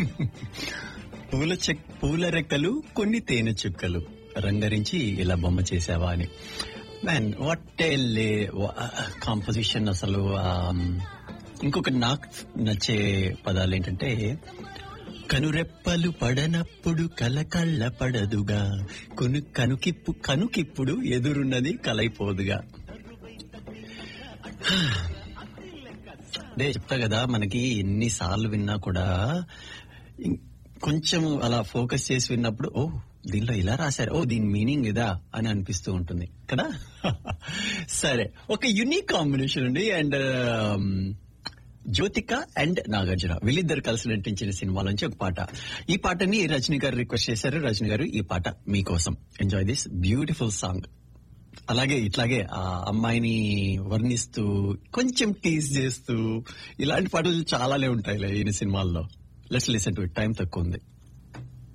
పూల చెక్ పూల రెక్కలు కొన్ని తేనె చుక్కలు రంగరించి ఇలా బొమ్మ చేసావా అని మ్యాన్ వాట్ కాంపోజిషన్ అసలు ఆమ్, ఇంకొక నాకు నచ్చే పదాలు ఏంటంటే కనురెప్పలు పడనప్పుడు కలకళ్ళ పడదుగా కొను కనుకిప్పు కనుకిప్పుడు ఎదురున్నది కలైపోదుగా అంటే చెప్తా కదా మనకి ఎన్నిసార్లు విన్నా కూడా ఇం- కొంచెం అలా ఫోకస్ చేసి విన్నప్పుడు ఓ దీనిలో ఇలా రాశారు ఓ దీని మీనింగ్ ఇదా అని అనిపిస్తూ ఉంటుంది కదా సరే ఒక యునిక్ కాంబినేషన్ అండి అండ్ జ్యోతిక అండ్ నాగార్జున వీళ్ళిద్దరు కలిసి నటించిన సినిమాలోంచి ఒక పాట ఈ పాటని రజనీ గారు రిక్వెస్ట్ చేశారు రజనీ గారు ఈ పాట మీకోసం ఎంజాయ్ దిస్ బ్యూటిఫుల్ సాంగ్ అలాగే ఇట్లాగే ఆ అమ్మాయిని వర్ణిస్తూ కొంచెం టీజ్ చేస్తూ ఇలాంటి పాటలు చాలానే ఉంటాయిలే ఈయన సినిమాల్లో లెట్స్ లిసన్ టు టైం తక్కువ ఉంది